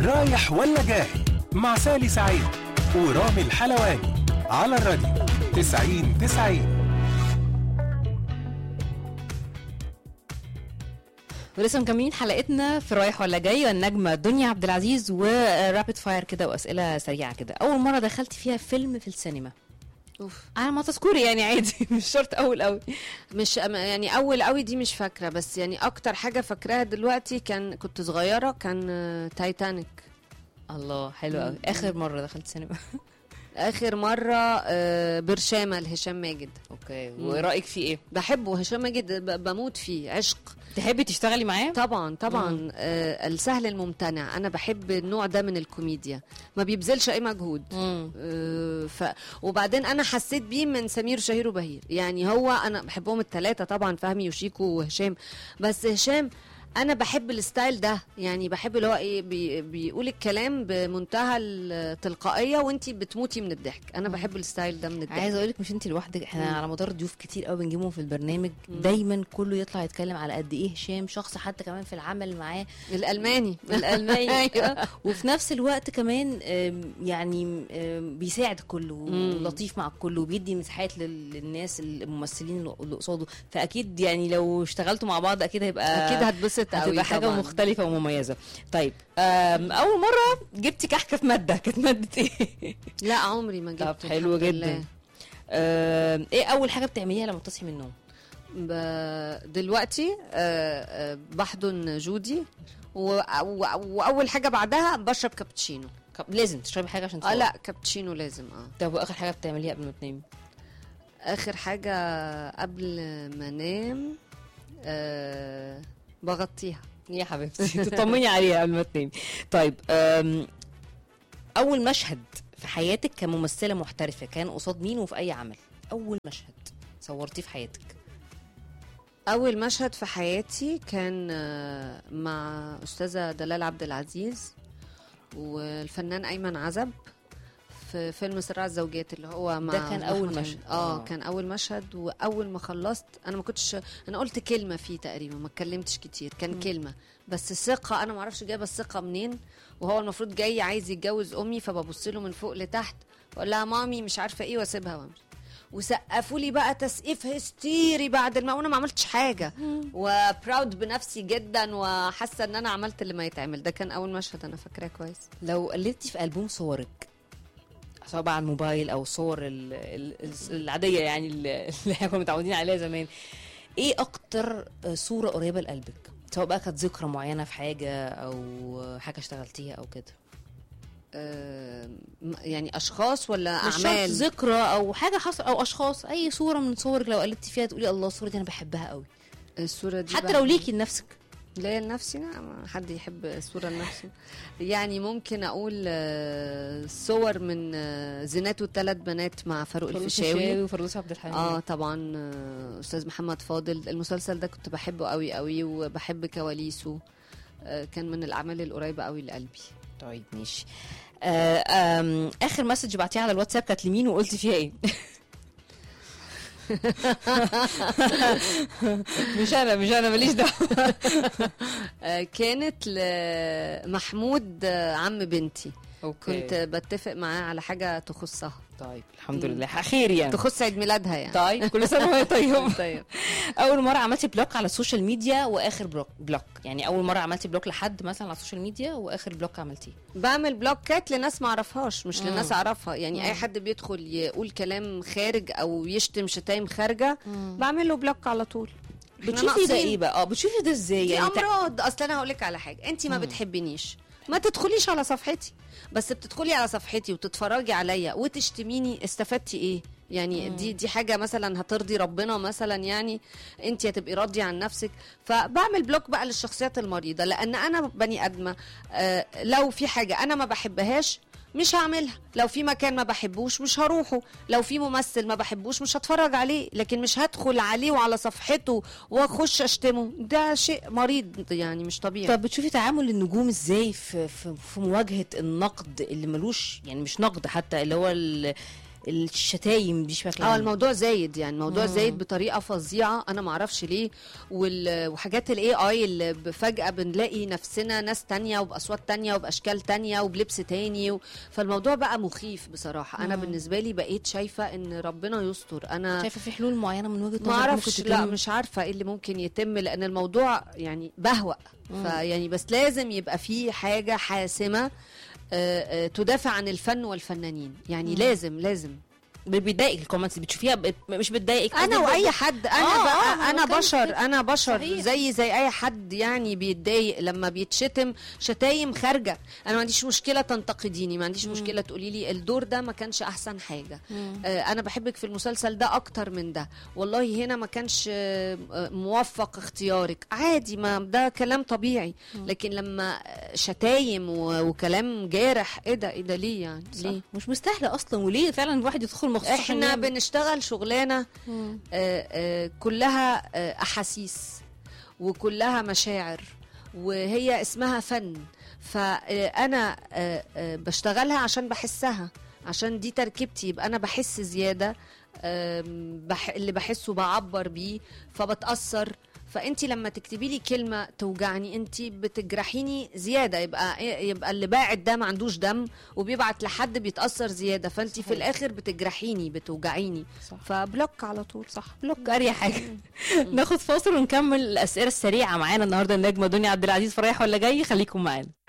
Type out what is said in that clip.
رايح ولا جاي مع سالي سعيد ورامي الحلواني على الراديو 90 90 ولسه مكملين حلقتنا في رايح ولا جاي والنجمة دنيا عبد العزيز ورابid فاير كده واسئله سريعه كده اول مره دخلت فيها فيلم في السينما اوف على ما تذكري يعني عادي مش شرط اول قوي مش أم- يعني اول قوي دي مش فاكره بس يعني اكتر حاجه فاكراها دلوقتي كان كنت صغيره كان آه، تايتانيك الله حلو قوي اخر مره دخلت سينما اخر مره آه، برشامه لهشام ماجد اوكي ورايك فيه ايه بحبه هشام ماجد ب- بموت فيه عشق تحبي تشتغلي معاه طبعا طبعا آه السهل الممتنع انا بحب النوع ده من الكوميديا ما بيبذلش اي مجهود مم. آه ف وبعدين انا حسيت بيه من سمير وشهير وبهير يعني هو انا بحبهم الثلاثه طبعا فهمي وشيكو وهشام بس هشام انا بحب الستايل ده يعني بحب اللي هو ايه بي بيقول الكلام بمنتهى التلقائيه وانت بتموتي من الضحك انا بحب الستايل ده من الضحك عايزه اقول لك مش انت لوحدك احنا مم. على مدار ضيوف كتير قوي بنجيبهم في البرنامج مم. دايما كله يطلع يتكلم على قد ايه هشام شخص حتى كمان في العمل معاه الالماني الالماني أيوة. آه، وفي نفس الوقت كمان آم، يعني آم، بيساعد الكل مم. ولطيف مع الكل وبيدي مساحات لل- للناس الممثلين اللي اللي قصاده فاكيد يعني لو اشتغلتوا مع بعض اكيد هيبقى اكيد هتبسط قوي هتبقى حاجه طبعاً. مختلفه ومميزه طيب آم، اول مره جبتي كحكه في ماده كانت ماده ايه لا عمري ما جبت طب حلو الحمد جدا لله. آم، ايه اول حاجه بتعمليها لما تصحي من النوم ب... دلوقتي آه، آه، بحضن جودي و... و... واول حاجه بعدها بشرب كابتشينو كب- لازم تشربي حاجه عشان اه تصحي. لا كابتشينو لازم اه طب واخر حاجه بتعمليها قبل ما تنامي اخر حاجه قبل ما انام آه بغطيها يا حبيبتي تطمني عليها قبل ما تنامي طيب أم، اول مشهد في حياتك كممثله محترفه كان قصاد مين وفي اي عمل اول مشهد صورتيه في حياتك اول مشهد في حياتي كان آه، مع استاذه دلال عبد العزيز والفنان ايمن عزب في فيلم صراع الزوجات اللي هو مع ده كان أول أحمد مشهد. حلمي. اه آه. كان اول مشهد واول ما خلصت انا ما كنتش انا قلت كلمه فيه تقريبا ما اتكلمتش كتير كان مم. كلمه بس ثقه انا ما اعرفش جايبه الثقه منين وهو المفروض جاي عايز يتجوز امي فببص له من فوق لتحت بقول لها مامي مش عارفه ايه واسيبها وامشي وسقفوا لي بقى تسقيف هستيري بعد ما وانا ما عملتش حاجه وبراود بنفسي جدا وحاسه ان انا عملت اللي ما يتعمل ده كان اول مشهد انا فاكراه كويس لو قلبتي في البوم صورك سواء بقى على الموبايل او صور ال- ال- ال- العاديه يعني اللي اللي احنا كنا متعودين عليها زمان ايه اكتر صوره قريبه لقلبك سواء بقى كانت ذكرى معينه في حاجه او حاجه اشتغلتيها او كده آه، م- يعني اشخاص ولا مش شرط اعمال ذكرى او حاجه حصل او اشخاص اي صوره من صورك لو قلبتي فيها تقولي الله الصوره دي انا بحبها قوي الصوره دي حتى بقى- لو ليكي لنفسك ليا لنفسي لا ما حد يحب الصوره لنفسه يعني ممكن اقول آه، صور من آه، زينات والثلاث بنات مع فاروق الفيشاوي وفردوس عبد الحليم اه طبعا آه، استاذ محمد فاضل المسلسل ده كنت بحبه قوي قوي وبحب كواليسه آه، كان من الاعمال القريبه قوي لقلبي طيب ماشي آه آم، اخر مسج بعتيها على الواتساب كانت لمين وقلتي فيها ايه مش انا مش انا ماليش دعوه آه، كانت لمحمود آه، عم بنتي اوكي كنت بتفق معاه على حاجه تخصها طيب الحمد مم. لله خير يعني تخص عيد ميلادها يعني طيب كل سنه وهي طيبه طيب اول مره عملتي بلوك على السوشيال ميديا واخر بلوك بلوك يعني اول مره عملتي بلوك لحد مثلا على السوشيال ميديا واخر بلوك عملتيه بعمل بلوكات لناس ما اعرفهاش مش مم. لناس اعرفها يعني مم. اي حد بيدخل يقول كلام خارج او يشتم شتايم خارجه بعمل له بلوك على طول إحنا بتشوفي ده ناقصين. ايه بقى اه بتشوفي ده ازاي دي يعني تع- امراض اصل انا هقول لك على حاجه انت ما مم. بتحبنيش ما تدخليش على صفحتي بس بتدخلي على صفحتي وتتفرجي عليا وتشتميني استفدتي ايه يعني مم. دي دي حاجه مثلا هترضي ربنا مثلا يعني انت هتبقي راضيه عن نفسك فبعمل بلوك بقى للشخصيات المريضه لان انا بني ادمه آه لو في حاجه انا ما بحبهاش مش هعملها لو في مكان ما بحبوش مش هروحه لو في ممثل ما بحبوش مش هتفرج عليه لكن مش هدخل عليه وعلى صفحته واخش اشتمه ده شيء مريض يعني مش طبيعي طب بتشوفي تعامل النجوم ازاي في في, في مواجهه النقد اللي ملوش يعني مش نقد حتى اللي هو ال- الشتايم دي بشكل اه عام الموضوع زايد يعني الموضوع مم. زايد بطريقه فظيعه انا ما اعرفش ليه وال- وحاجات الاي اي اللي ب- فجاه بنلاقي نفسنا ناس تانية وباصوات تانية وباشكال تانية وبلبس تاني و... فالموضوع بقى مخيف بصراحه انا مم. بالنسبه لي بقيت شايفه ان ربنا يستر انا شايفه في حلول معينه من وجهه ما نظرك اعرفش ممكن لا تتم؟ مش عارفه ايه اللي ممكن يتم لان الموضوع يعني بهوأ مم. فيعني بس لازم يبقى في حاجه حاسمه آه، آه، تدافع عن الفن والفنانين يعني مم. لازم لازم بتضايقك الكومنتس اللي بتشوفيها ب- مش بتضايقك انا قصدي واي بت- حد انا آه، بقى آه، ما انا بتكلم بشر كده. انا بشر صحيح. زي زي اي حد يعني بيتضايق لما بيتشتم شتايم خارجه انا ما عنديش مشكله تنتقديني ما عنديش مم. مشكله تقولي لي الدور ده ما كانش احسن حاجه مم. آه، انا بحبك في المسلسل ده اكتر من ده والله هنا ما كانش آه، آه، موفق اختيارك عادي ما ده كلام طبيعي لكن لما آه، شتايم و- وكلام جارح ايه ده ايه ده ليه يعني صح. ليه مش مستاهله اصلا وليه فعلا الواحد يدخل مخصوص عشان احنا يعمل- بنشتغل شغلانه مم. آه، آه، كلها آه، احاسيس وكلها مشاعر وهي اسمها فن فانا بشتغلها عشان بحسها عشان دي تركيبتي يبقى انا بحس زياده آم، بح اللي بحسه بعبر بيه فبتاثر فانت لما تكتبي لي كلمه توجعني انت بتجرحيني زياده يبقى يبقى اللي باعت ده ما عندوش دم وبيبعت لحد بيتاثر زياده فانت في صحيح. الاخر بتجرحيني بتوجعيني صح فبلوك على طول صح بلوك اريح حاجه ناخد فاصل ونكمل الاسئله السريعه معانا النهارده النجمه دنيا عبد العزيز فرايح ولا جاي خليكم معانا